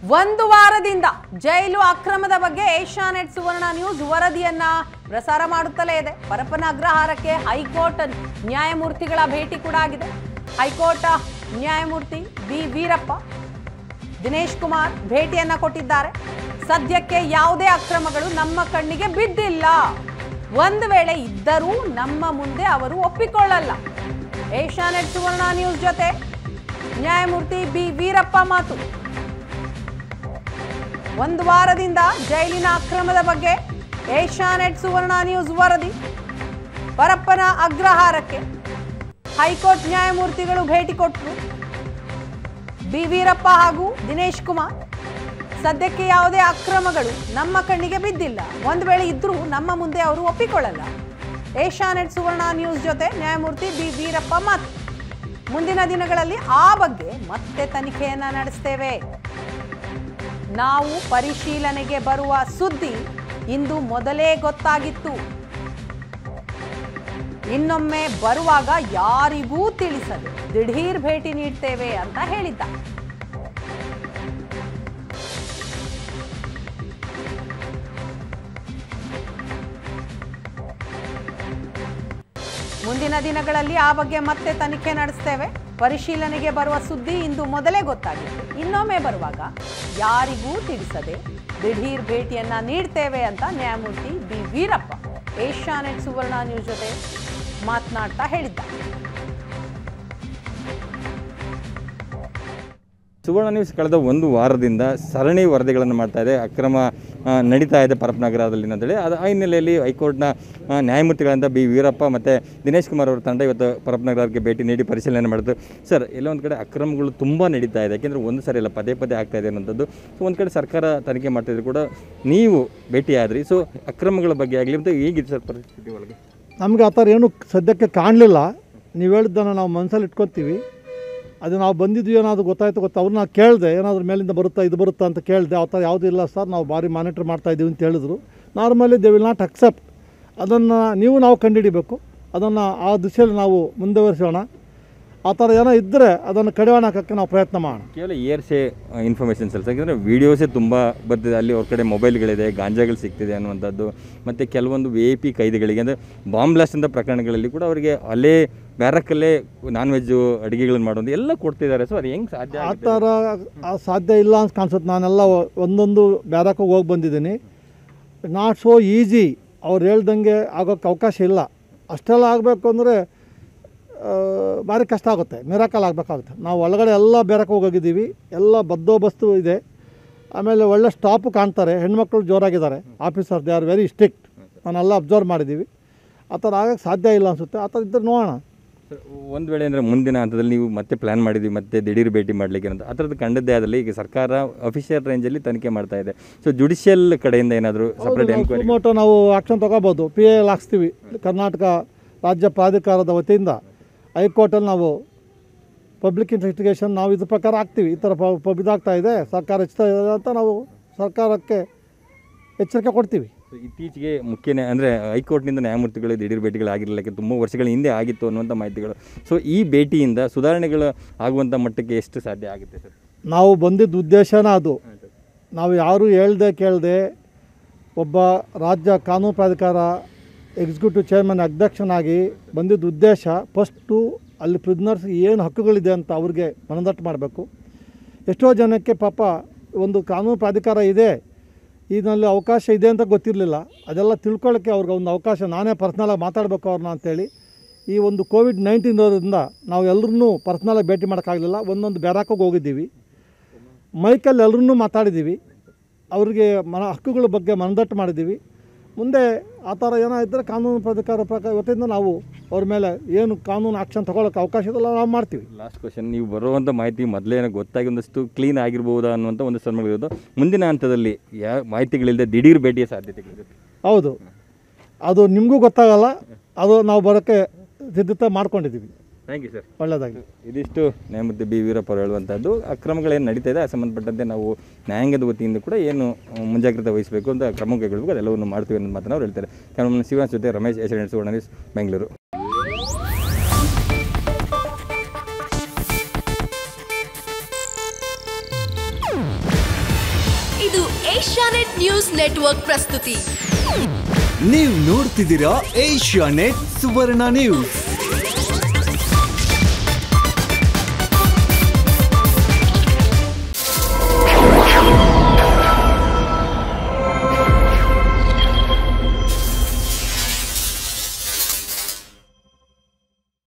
ಒಂದು ವಾರದಿಂದ ಜೈಲು ಅಕ್ರಮದ ಬಗ್ಗೆ ಏಷ್ಯಾನೆಟ್ ಸುವರ್ಣ ನ್ಯೂಸ್ ವರದಿಯನ್ನ ಪ್ರಸಾರ ಮಾಡುತ್ತಲೇ ಇದೆ ಪರಪ್ಪನ ಅಗ್ರಹಾರಕ್ಕೆ ಹೈಕೋರ್ಟ್ ನ್ಯಾಯಮೂರ್ತಿಗಳ ಭೇಟಿ ಕೂಡ ಆಗಿದೆ ಹೈಕೋರ್ಟ್ ನ್ಯಾಯಮೂರ್ತಿ ಬಿ ವೀರಪ್ಪ ದಿನೇಶ್ ಕುಮಾರ್ ಭೇಟಿಯನ್ನ ಕೊಟ್ಟಿದ್ದಾರೆ ಸದ್ಯಕ್ಕೆ ಯಾವುದೇ ಅಕ್ರಮಗಳು ನಮ್ಮ ಕಣ್ಣಿಗೆ ಬಿದ್ದಿಲ್ಲ ಒಂದು ವೇಳೆ ಇದ್ದರೂ ನಮ್ಮ ಮುಂದೆ ಅವರು ಒಪ್ಪಿಕೊಳ್ಳಲ್ಲ ಏಷ್ಯಾನೆಟ್ ಸುವರ್ಣ ನ್ಯೂಸ್ ಜೊತೆ ನ್ಯಾಯಮೂರ್ತಿ ಬಿ ವೀರಪ್ಪ ಮಾತು ಒಂದು ವಾರದಿಂದ ಜೈಲಿನ ಅಕ್ರಮದ ಬಗ್ಗೆ ಏಷ್ಯಾನೆಟ್ ಸುವರ್ಣ ನ್ಯೂಸ್ ವರದಿ ಪರಪ್ಪನ ಅಗ್ರಹಾರಕ್ಕೆ ಹೈಕೋರ್ಟ್ ನ್ಯಾಯಮೂರ್ತಿಗಳು ಭೇಟಿ ಕೊಟ್ಟರು ಬಿ ವೀರಪ್ಪ ಹಾಗೂ ದಿನೇಶ್ ಕುಮಾರ್ ಸದ್ಯಕ್ಕೆ ಯಾವುದೇ ಅಕ್ರಮಗಳು ನಮ್ಮ ಕಣ್ಣಿಗೆ ಬಿದ್ದಿಲ್ಲ ಒಂದು ವೇಳೆ ಇದ್ರೂ ನಮ್ಮ ಮುಂದೆ ಅವರು ಒಪ್ಪಿಕೊಳ್ಳಲ್ಲ ಏಷ್ಯಾನೆಟ್ ಸುವರ್ಣ ನ್ಯೂಸ್ ಜೊತೆ ನ್ಯಾಯಮೂರ್ತಿ ಬಿ ವೀರಪ್ಪ ಮಾತು ಮುಂದಿನ ದಿನಗಳಲ್ಲಿ ಆ ಬಗ್ಗೆ ಮತ್ತೆ ತನಿಖೆಯನ್ನ ನಡೆಸ್ತೇವೆ ನಾವು ಪರಿಶೀಲನೆಗೆ ಬರುವ ಸುದ್ದಿ ಇಂದು ಮೊದಲೇ ಗೊತ್ತಾಗಿತ್ತು ಇನ್ನೊಮ್ಮೆ ಬರುವಾಗ ಯಾರಿಗೂ ತಿಳಿಸದೆ ದಿಢೀರ್ ಭೇಟಿ ನೀಡ್ತೇವೆ ಅಂತ ಹೇಳಿದ್ದ ಮುಂದಿನ ದಿನಗಳಲ್ಲಿ ಆ ಬಗ್ಗೆ ಮತ್ತೆ ತನಿಖೆ ನಡೆಸ್ತೇವೆ ಪರಿಶೀಲನೆಗೆ ಬರುವ ಸುದ್ದಿ ಇಂದು ಮೊದಲೇ ಗೊತ್ತಾಗಿತ್ತು ಇನ್ನೊಮ್ಮೆ ಬರುವಾಗ ಯಾರಿಗೂ ತಿಳಿಸದೆ ದಿಢೀರ್ ಭೇಟಿಯನ್ನ ನೀಡ್ತೇವೆ ಅಂತ ನ್ಯಾಯಮೂರ್ತಿ ಬಿ ವೀರಪ್ಪ ಏಷ್ಯಾನೆಟ್ ಸುವರ್ಣ ನ್ಯೂಸ್ ಜೊತೆ ಮಾತನಾಡ್ತಾ ಹೇಳಿದ್ದ ಸುವರ್ಣ ನ್ಯೂಸ್ ಕಳೆದ ಒಂದು ವಾರದಿಂದ ಸರಣಿ ವರದಿಗಳನ್ನು ಮಾಡ್ತಾ ಇದೆ ಅಕ್ರಮ ಆ, ನಡೀತಾ ಇದೆ ಪರಪನಗರದಲ್ಲಿ ಅಂತೇಳಿ ಅದು ಆ ಹಿನ್ನೆಲೆಯಲ್ಲಿ ಹೈಕೋರ್ಟ್ನ ಆ, ನ್ಯಾಯಮೂರ್ತಿಗಳಾದ ಬಿ ವೀರಪ್ಪ ಮತ್ತು ದಿನೇಶ್ ಕುಮಾರ್ ಅವರ ತಂಡ ಇವತ್ತು ಪರಪನಗರಕ್ಕೆ ಭೇಟಿ ನೀಡಿ ಪರಿಶೀಲನೆ ಮಾಡಿದ್ರು ಸರ್ ಎಲ್ಲೊಂದು ಕಡೆ ಅಕ್ರಮಗಳು ತುಂಬ ನಡೀತಾ ಇದೆ ಯಾಕೆಂದರೆ ಒಂದು ಸರಿ ಇಲ್ಲ ಪದೇ ಪದೇ ಆಗ್ತಾ ಇದೆ ಅನ್ನೋಂಥದ್ದು ಸೊ ಒಂದು ಕಡೆ ಸರ್ಕಾರ ತನಿಖೆ ಮಾಡ್ತಿದ್ರು ಕೂಡ ನೀವು ಭೇಟಿಯಾದ್ರಿ ಸೊ ಅಕ್ರಮಗಳ ಬಗ್ಗೆ ಆಗಲಿ ಮತ್ತು ಹೇಗಿದೆ ಸರ್ ಪರಿಸ್ಥಿತಿ ಒಳಗೆ ನಮಗೆ ಆ ಥರ ಏನು ಸದ್ಯಕ್ಕೆ ಕಾಣಲಿಲ್ಲ ನೀವು ಹೇಳಿದ್ದನ್ನು ನಾವು ಮನಸ್ಸಲ್ಲಿ ಇಟ್ಕೊತೀವಿ ಅದು ನಾವು ಬಂದಿದ್ವಿ ಏನಾದರೂ ಗೊತ್ತಾಯ್ತು ಗೊತ್ತಾ ಅವ್ರನ್ನ ಕೇಳಿದೆ ಏನಾದರೂ ಮೇಲಿಂದ ಬರುತ್ತಾ ಇದು ಬರುತ್ತಾ ಅಂತ ಕೇಳಿದೆ ಆ ಥರ ಯಾವುದೂ ಇಲ್ಲ ಸರ್ ನಾವು ಭಾರಿ ಮಾನಿಟ್ರ್ ಮಾಡ್ತಾ ಇದ್ದೀವಿ ಅಂತ ಹೇಳಿದ್ರು normally they will not accept ಅದನ್ನು ನೀವು ನಾವು ಕಂಡುಹಿಡಿಬೇಕು ಅದನ್ನು ಆ ದಿಶೆಯಲ್ಲಿ ನಾವು ಮುಂದುವರಿಸೋಣ ಆ ಥರ ಏನೋ ಇದ್ದರೆ ಅದನ್ನು ಕಡಿವಾಣ ಹಾಕೋಕ್ಕೆ ನಾವು ಪ್ರಯತ್ನ ಮಾಡೋಣ ಕೇವಲ ಇಯರ್ಸೇ ಇನ್ಫಾರ್ಮೇಷನ್ಸ್ ಅಲ್ಲ ಯಾಕಂದರೆ ವೀಡಿಯೋಸೇ ತುಂಬ ಬರ್ತಿದೆ ಅಲ್ಲಿ ಅವ್ರ ಕಡೆ ಮೊಬೈಲ್ಗಳಿದೆ ಗಾಂಜಾಗಳು ಸಿಗ್ತಿದೆ ಅನ್ನುವಂಥದ್ದು ಮತ್ತು ಕೆಲವೊಂದು ವಿ ಐ ಪಿ ಕೈದಿಗಳಿಗೆ ಅಂದರೆ ಬಾಂಬ್ ಬ್ಲಾಸ್ಟ್ ಅಂತ ಪ್ರಕರಣಗಳಲ್ಲಿ ಕೂಡ ಅವರಿಗೆ ಅಲ್ಲೇ ಬ್ಯಾರಕ್ಕಲ್ಲೇ ನಾನ್ ವೆಜ್ಜು ಅಡುಗೆಗಳನ್ನು ಮಾಡೋದು ಎಲ್ಲ ಕೊಡ್ತಿದ್ದಾರೆ ಸೊ ಅದು ಹೆಂಗೆ ಸಾಧ್ಯ ಆ ಆಗುತ್ತೆ? ಥರ ಆ ಸಾಧ್ಯ ಇಲ್ಲ ಅಂತ ಕಾಣಿಸುತ್ತೆ ನಾನೆಲ್ಲ ಒಂದೊಂದು ಬ್ಯಾರಕ್ಕೆ ಹೋಗಿ ಬಂದಿದ್ದೀನಿ ನಾಟ್ ಸೋ ಈಸಿ ಅವ್ರು ಹೇಳ್ದಂಗೆ ಆಗೋಕ್ಕೆ ಅವಕಾಶ ಇಲ್ಲ ಅಷ್ಟೆಲ್ಲ ಆಗಬೇಕು ಅಂದರೆ ಭಾರಿ ಕಷ್ಟ ಆಗುತ್ತೆ ಮಿರಾಕಲ್ ಆಗಬೇಕಾಗುತ್ತೆ ನಾವು ಒಳಗಡೆ ಎಲ್ಲ ಬೇರಕ್ಕೆ ಹೋಗಿದ್ದೀವಿ ಎಲ್ಲ ಬಂದೋಬಸ್ತು ಇದೆ ಆಮೇಲೆ ಒಳ್ಳೆ ಸ್ಟಾಪು ಕಾಣ್ತಾರೆ ಹೆಣ್ಮಕ್ಳು ಜೋರಾಗಿದ್ದಾರೆ officer they are very strict ನಾನೆಲ್ಲ ಅಬ್ಸರ್ವ್ ಮಾಡಿದ್ದೀವಿ ಆ ಥರ ಆಗಕ್ಕೆ ಸಾಧ್ಯ ಇಲ್ಲ ಅನಿಸುತ್ತೆ ಆ ಥರ ಇದ್ದರೆ ನೋಡೋಣ ಸರ್, ಒಂದು ವೇಳೆ ಅಂದರೆ ಮುಂದಿನ ಹಂತದಲ್ಲಿ ನೀವು ಮತ್ತೆ ಪ್ಲ್ಯಾನ್ ಮಾಡಿದ್ವಿ ಮತ್ತೆ ದಿಢೀರ್ ಭೇಟಿ ಮಾಡಲಿಕ್ಕೆ ಅಂತ ಆ ಥರದ್ದು ಕಂಡದ್ದೇ ಆದಲ್ಲಿ ಈಗ ಸರ್ಕಾರ ಅಫಿಷಿಯಲ್ ರೇಂಜಲ್ಲಿ ತನಿಖೆ ಮಾಡ್ತಾ ಇದೆ ಸೊ ಜುಡಿಷಿಯಲ್ ಕಡೆಯಿಂದ ಏನಾದರೂ ಸಪ್ರೇಟ್ ಎನ್ಕ್ವೈರಿ ಸುಮೋಟೋ ನಾವು ಆಕ್ಷನ್ ತಗೋಬೋದು ಪಿ ಎ ಎಲ್ ಹಾಕ್ಸ್ತೀವಿ ಕರ್ನಾಟಕ ರಾಜ್ಯ ಪ್ರಾಧಿಕಾರದ ವತಿಯಿಂದ ಹೈಕೋರ್ಟಲ್ಲಿ ನಾವು ಪಬ್ಲಿಕ್ ಇನ್ವೆಸ್ಟಿಗೇಷನ್ ನಾವು ಇದ್ರ ಪ್ರಕಾರ ಹಾಕ್ತೀವಿ ಈ ಥರ ಪ- ಪ- ಇದಾಗ್ತಾ ಇದೆ ಸರ್ಕಾರ ಹೆಚ್ಚುತ್ತಾ ಇದೆ ಅಂತ ನಾವು ಸರ್ಕಾರಕ್ಕೆ ಎಚ್ಚರಿಕೆ ಕೊಡ್ತೀವಿ ಸೊ ಇತ್ತೀಚೆಗೆ ಮುಖ್ಯ ಅಂದರೆ ಹೈಕೋರ್ಟ್ನಿಂದ ನ್ಯಾಯಮೂರ್ತಿಗಳು ದಿಢೀರ್ ಭೇಟಿಗಳಾಗಿರಲಿಕ್ಕೆ ತುಂಬ ವರ್ಷಗಳ ಹಿಂದೆ ಆಗಿತ್ತು ಅನ್ನುವಂಥ ಮಾಹಿತಿಗಳು ಸೊ ಈ ಭೇಟಿಯಿಂದ ಸುಧಾರಣೆಗಳು ಆಗುವಂಥ ಮಟ್ಟಕ್ಕೆ ಎಷ್ಟು ಸಾಧ್ಯ ಆಗುತ್ತೆ ಸರ್ ನಾವು ಬಂದಿದ್ದ ಉದ್ದೇಶನ ಅದು ನಾವು ಯಾರೂ ಹೇಳ್ದೆ ಕೇಳದೆ ಒಬ್ಬ ರಾಜ್ಯ ಕಾನೂನು ಪ್ರಾಧಿಕಾರ ಎಕ್ಸಿಕ್ಯೂಟಿವ್ ಚೇರ್ಮನ್ ಅಧ್ಯಕ್ಷನಾಗಿ ಬಂದಿದ್ದ ಉದ್ದೇಶ ಫಸ್ಟು ಅಲ್ಲಿ ಪ್ರಿಸ್ನರ್ಸ್ ಏನು ಹಕ್ಕುಗಳಿದೆ ಅಂತ ಅವ್ರಿಗೆ ಮನದಟ್ಟು ಮಾಡಬೇಕು ಎಷ್ಟೋ ಜನಕ್ಕೆ ಪಾಪ ಒಂದು ಕಾನೂನು ಪ್ರಾಧಿಕಾರ ಇದೆ ಇದರಲ್ಲಿ ಅವಕಾಶ ಇದೆ ಅಂತ ಗೊತ್ತಿರಲಿಲ್ಲ ಅದೆಲ್ಲ ತಿಳ್ಕೊಳ್ಳೋಕ್ಕೆ ಅವ್ರಿಗೆ ಒಂದು ಅವಕಾಶ ನಾನೇ ಪರ್ಸ್ನಲಾಗಿ ಮಾತಾಡಬೇಕು ಅವ್ರನ್ನ ಅಂತೇಳಿ ಈ ಒಂದು ಕೋವಿಡ್ ನೈನ್ಟೀನ್ ಇರೋದ್ರಿಂದ ನಾವು ಎಲ್ಲರನ್ನೂ ಪರ್ಸ್ನಲಾಗಿ ಭೇಟಿ ಮಾಡೋಕ್ಕಾಗಲಿಲ್ಲ ಒಂದೊಂದು ಬ್ಯಾರಾಕೋಗಿ ಹೋಗಿದ್ದೀವಿ ಮೈಕಲ್ಲಿ ಎಲ್ಲರನ್ನೂ ಮಾತಾಡಿದ್ದೀವಿ ಅವರಿಗೆ ಮನ ಹಕ್ಕುಗಳ ಬಗ್ಗೆ ಮನದಟ್ಟು ಮಾಡಿದ್ದೀವಿ ಮುಂದೆ ಆ ಥರ ಏನೋ ಇದ್ದರೆ ಕಾನೂನು ಪ್ರಾಧಿಕಾರ ಪ್ರಕಾರ ವತಿಯಿಂದ ನಾವು ಅವ್ರ ಮೇಲೆ ಏನು ಕಾನೂನು ಆಕ್ಷನ್ ತೊಗೊಳಕ್ಕೆ ಅವಕಾಶ ಇದೆಲ್ಲ ನಾವು ಮಾಡ್ತೀವಿ ಲಾಸ್ಟ್ ಕ್ವಶನ್ ನೀವು ಬರುವಂಥ ಮಾಹಿತಿ ಮೊದಲೇ ಏನೋ ಗೊತ್ತಾಗಿ ಒಂದಷ್ಟು ಕ್ಲೀನ್ ಆಗಿರ್ಬೋದಾ ಅನ್ನುವಂಥ ಒಂದು ಸನ್ಮಾನಗಳಿರೋದು ಮುಂದಿನ ಹಂತದಲ್ಲಿ ಯಾವ ಮಾಹಿತಿಗಳಿಲ್ಲದೆ ದಿಢೀರ್ ಭೇಟಿಯ ಸಾಧ್ಯತೆಗಳಿರುತ್ತೆ ಹೌದು ಅದು ನಿಮಗೂ ಗೊತ್ತಾಗಲ್ಲ ಅದು ನಾವು ಬರೋಕ್ಕೆ ಸಿದ್ಧತೆ ಮಾಡ್ಕೊಂಡಿದ್ದೀವಿ ಥ್ಯಾಂಕ್ ಯು ಸರ್ ಒಳ್ಳೆಯದಾಗಿ ಇದಿಷ್ಟು ನ್ಯಾಯಮೂರ್ತಿ ಬಿ ವೀರಪ್ಪ ಅವರು ಹೇಳುವಂಥದ್ದು ಅಕ್ರಮಗಳೇನು ನಡೀತಾ ಇದೆ ಆ ಸಂಬಂಧಪಟ್ಟಂತೆ ನಾವು ನ್ಯಾಯಾಂಗದ ವತಿಯಿಂದ ಕೂಡ ಏನು ಆ, ಮುಂಜಾಗ್ರತೆ ವಹಿಸಬೇಕು ಅಂತ ಕ್ರಮ ಕೈಗೊಳ್ಳಬೇಕು ಅದೆಲ್ಲವನ್ನು ಮಾಡ್ತೀವಿ ಅನ್ನೋ ಮಾತನ್ನು ಅವ್ರು ಹೇಳ್ತಾರೆ ಕ್ಯಾಮರಾಮನ್ ಶಿವರಾಜ್ ಜೊತೆ Ramesh S N Suvarna news Bengaluru ಇದು ಏಷ್ಯಾನೆಟ್ ನ್ಯೂಸ್ ನೆಟ್ವರ್ಕ್ ಪ್ರಸ್ತುತಿ ನೀವು ನೋಡ್ತಿದ್ದೀರಾ ಏಷ್ಯಾ ನೆಟ್ ಸುವರ್ಣ ನ್ಯೂಸ್